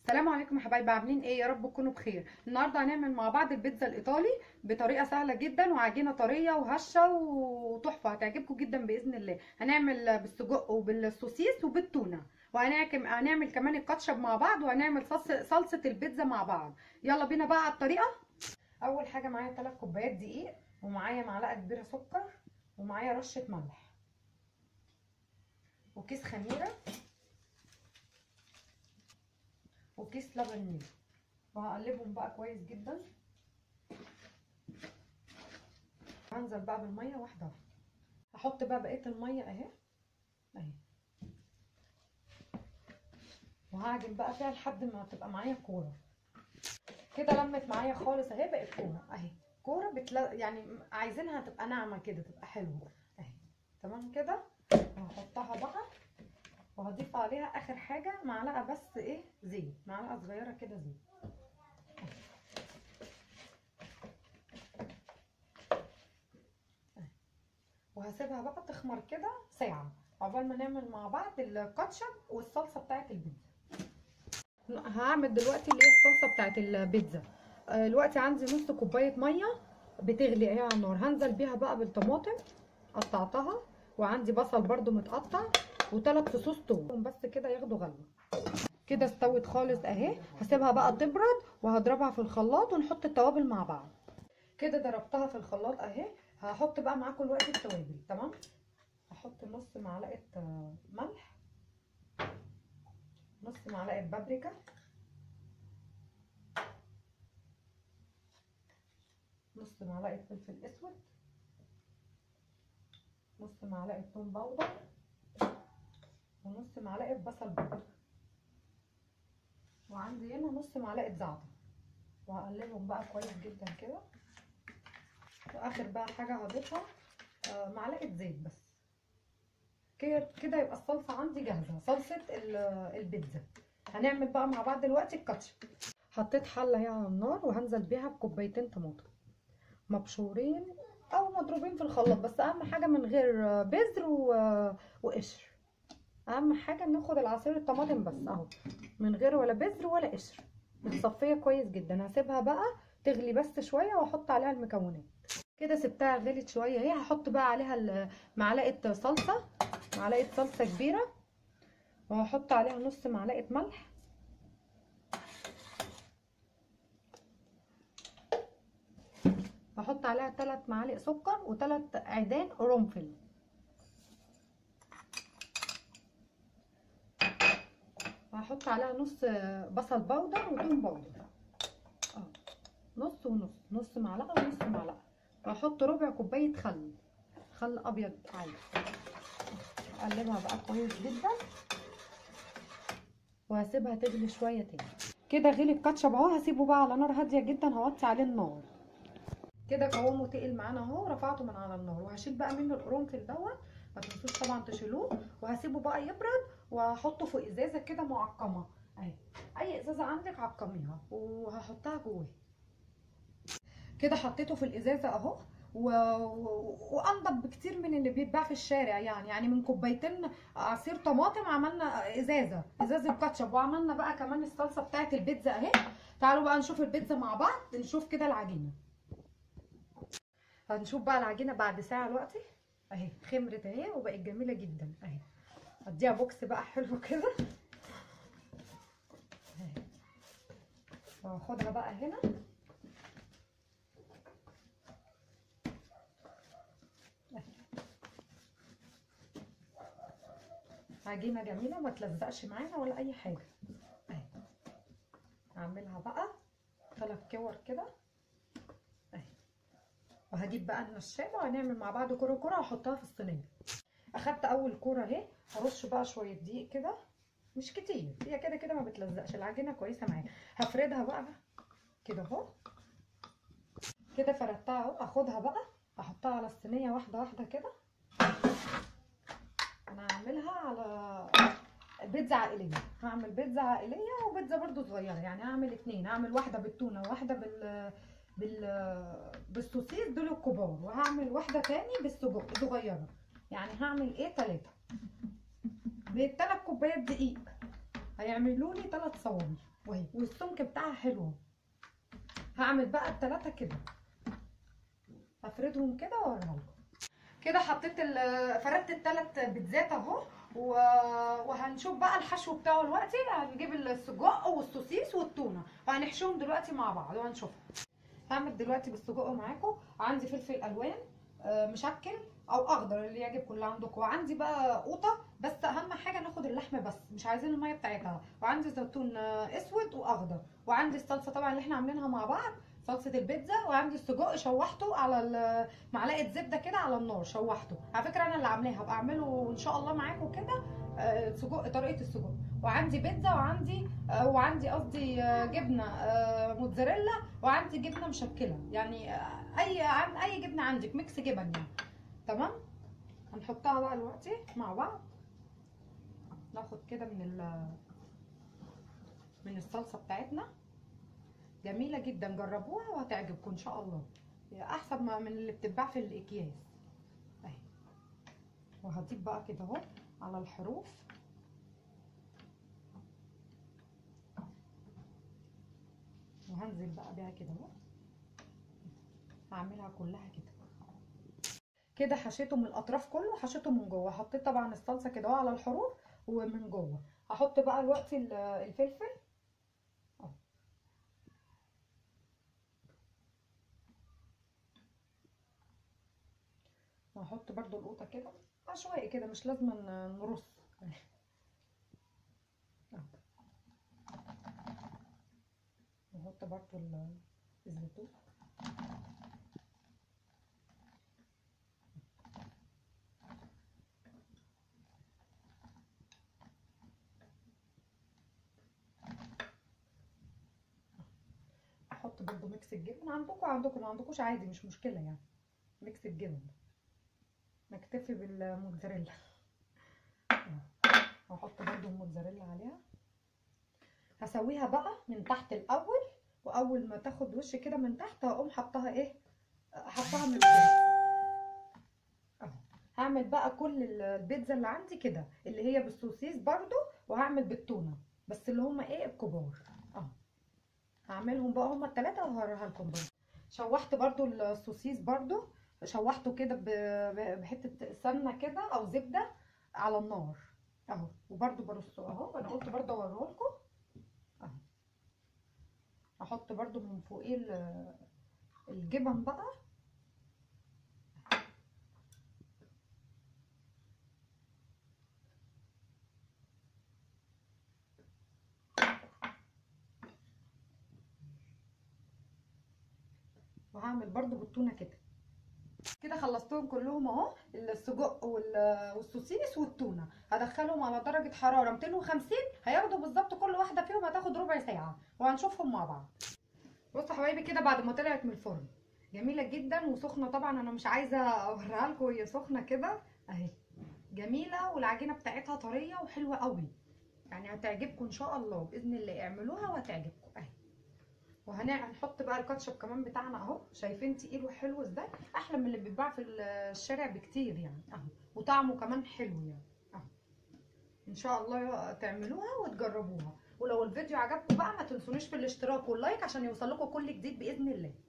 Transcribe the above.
السلام عليكم يا حبايبي عاملين ايه يا رب تكونوا بخير النهارده هنعمل مع بعض البيتزا الايطالي بطريقه سهله جدا وعجينه طريه وهشه وتحفه هتعجبكم جدا باذن الله هنعمل بالسجق وبالسوسيس وبالتونه وهنعمل هنعمل كمان الكاتشب مع بعض وهنعمل صلصه صلصه البيتزا مع بعض يلا بينا بقى على الطريقه اول حاجه معايا 3 كوبايات دقيق ومعايا معلقه كبيره سكر ومعايا رشه ملح وكيس خميره وكيس لبن نيل وهقلبهم بقى كويس جدا هنزل بقى بالميه واحده واحده هحط بقى بقيه الميه اهي اهي وهعجن بقى فيها لحد ما تبقى معايا كوره كده لمت معايا خالص اهي بقت كوره اهي كوره بتلا... يعني عايزينها تبقى ناعمه كده تبقى حلوه اهي تمام كده وهحطها بقى وهضيف عليها اخر حاجه معلقه بس ايه زيت معلقه صغيره كده زيت وهسيبها بقى تخمر كده ساعه عقبال ما نعمل مع بعض الكاتشب والصلصه بتاعه البيتزا هعمل دلوقتي اللي هي الصلصه بتاعه البيتزا دلوقتي عندي نص كوبايه ميه بتغلي اهي على النار هنزل بيها بقى بالطماطم قطعتها وعندي بصل برده متقطع وثلاث فصوص توم بس كده ياخدوا غلوه كده استوت خالص اهي هسيبها بقى تبرد وهضربها في الخلاط ونحط التوابل مع بعض كده ضربتها في الخلاط اهي هحط بقى معاكم دلوقتي التوابل تمام هحط نص معلقه ملح نص معلقه بابريكا نص معلقه فلفل اسود نص معلقه ثوم باودر ونص معلقه بصل بودر وعندي هنا نص معلقه زعتر وهقلبهم بقى كويس جدا كده واخر بقى حاجه هضيفها آه معلقه زيت بس كده كده يبقى الصلصه عندي جاهزه صلصه البيتزا هنعمل بقى مع بعض دلوقتي الكاتشب حطيت حله اهي على النار وهنزل بيها بكوبايتين طماطم مبشورين او مضروبين في الخلاط بس اهم حاجه من غير بذر وقشر اهم حاجه ناخد العصير الطماطم بس اهو من غير ولا بذر ولا قشر متصفيه كويس جدا هسيبها بقى تغلي بس شويه واحط عليها المكونات كده سبتها غلت شويه اهي هحط بقى عليها معلقه صلصه معلقه صلصه كبيره وهحط عليها نص معلقه ملح هحط عليها 3 معالق سكر و3 عيدان قرنفل وهحط عليها نص بصل باودر وثوم باودر اه نص ونص نص معلقه ونص معلقه وهحط ربع كوبايه خل خل ابيض عادي اقلبها بقى كويس جدا وهسيبها تغلي شويه تاني كده غلي الكاتشب اهو هسيبه بقى على نار هاديه جدا هوطي عليه النار كده قوامه تقل معانا اهو رفعته من على النار وهشيل بقى منه القرنفل دوت ما تنسوش طبعا تشيلوه وهسيبه بقى يبرد وهحطه في ازازه كده معقمه اهي اي ازازه عندك عقميها وهحطها جواه كده حطيته في الازازه اهو و... وانضف بكتير من اللي بيتباع في الشارع يعني يعني من كوبايتين عصير طماطم عملنا ازازه ازازه كاتشب وعملنا بقى كمان الصلصه بتاعه البيتزا اهي تعالوا بقى نشوف البيتزا مع بعض نشوف كده العجينه هنشوف بقى العجينه بعد ساعه دلوقتي اهي خمرت اهي وبقت جميله جدا اهي اديها بوكس بقى حلو كده اهي واخدها بقى هنا عجينه جميله ما تلزقش معانا ولا اي حاجه اهي هعملها بقى ثلاث كور كده اهي وهجيب بقى النشابه وهنعمل مع بعض كوره كوره واحطها في الصينيه اخدت اول كوره اهي هرش بقى شويه دقيق كده مش كتير هي كده كده ما بتلزقش العجينه كويسه معايا هفردها بقى كده اهو كده فردتها اهو اخدها بقى احطها على الصينيه واحده واحده كده انا هعملها على بيتزا عائليه هعمل بيتزا عائليه وبيتزا برضو صغيره يعني هعمل اتنين هعمل واحده بالتونه وواحده بال بال بالسوسيس دول الكبار وهعمل واحده تاني بالسجق صغيره يعني هعمل ايه تلاته بتلات كوبايات دقيق هيعملوا لي ثلاث صواني وهي والسمك بتاعها حلو هعمل بقى الثلاثه كده هفردهم كده واوريها لكم كده حطيت ال- فردت الثلاث بيتزات اهو و- وهنشوف بقى الحشو بتاعه دلوقتي هنجيب السجق والسوسيس والتونه وهنحشيهم دلوقتي مع بعض وهنشوفها هعمل دلوقتي بالسجق معاكم عندي فلفل الوان آه، مشكل او اخضر اللي يعجبكم اللي عندكم وعندي بقى قوطه بس اهم حاجه ناخد اللحمه بس مش عايزين الميه بتاعتها وعندي زيتون آه، اسود واخضر وعندي الصلصه طبعا اللي احنا عاملينها مع بعض صلصه البيتزا وعندي السجق شوحته على ال- معلقه زبده كده على النار شوحته على فكره انا اللي عاملاها هبقى اعمله ان شاء الله معاكم كده آه، سجق طريقه السجق وعندي بيتزا وعندي آه، وعندي قصدي آه، جبنه آه، موتزاريلا وعندي جبنه مشكله يعني آه، اي عن اي جبنه عندك ميكس جبن يعني تمام هنحطها بقى دلوقتي مع بعض ناخد كده من ال من الصلصه بتاعتنا جميله جدا جربوها وهتعجبكم ان شاء الله هي احسن ما من اللي بتتباع في الاكياس اهي وهضيف بقى كده اهو على الحروف وهنزل بقى بيها كده اهو هعملها كلها كده كده حشيته من الاطراف كله وحشيته من جوه حطيت طبعا الصلصه كده اهو على الحروف ومن جوه هحط بقى دلوقتي ال- الفلفل اهو وهحط برضو القوطه كده عشوائي كده مش لازم ن- نرص اهو نحط برضو ال- الزيتون احط برضو ميكس الجبن عندكم عندكم ما عندكوش عادي مش مشكله يعني ميكس الجبن نكتفي بالموتزاريلا واحط برضو الموتزاريلا عليها هسويها بقى من تحت الاول واول ما تاخد وش كده من تحت هقوم حطها ايه حطها من فوق اهو هعمل بقى كل ال- البيتزا اللي عندي كده اللي هي بالسوسيس برضو وهعمل بالتونه بس اللي هما ايه الكبار اهو هعملهم بقى هما التلاتة وهوريها لكم برضو شوحت برضو السوسيس برضو شوحته كده ب- ب- بحتة سمنة كده او زبدة على النار اهو وبرضو برصه اهو انا قلت برضو اوريه لكم اهو احط برضو من فوقيه ال- الجبن بقى وهعمل برضو بالتونه كده كده خلصتهم كلهم اهو السجق وال- والسوسيس والتونه هدخلهم على درجه حراره 250 هياخدوا بالظبط كل واحده فيهم هتاخد ربع ساعه وهنشوفهم مع بعض بصوا حبايبي كده بعد ما طلعت من الفرن جميله جدا وسخنه طبعا انا مش عايزه اوريها لكم وهي سخنه كده اهي جميله والعجينه بتاعتها طريه وحلوه قوي يعني هتعجبكم ان شاء الله باذن الله اعملوها وهتعجبكم اهي وهنحط بقى الكاتشب كمان بتاعنا اهو شايفين تقيل وحلو ازاي احلى من اللي بيتباع في الشارع بكتير يعني اهو وطعمه كمان حلو يعني اهو ان شاء الله تعملوها وتجربوها ولو الفيديو عجبكم بقى ما تنسونيش في الاشتراك واللايك عشان يوصل لكم كل جديد باذن الله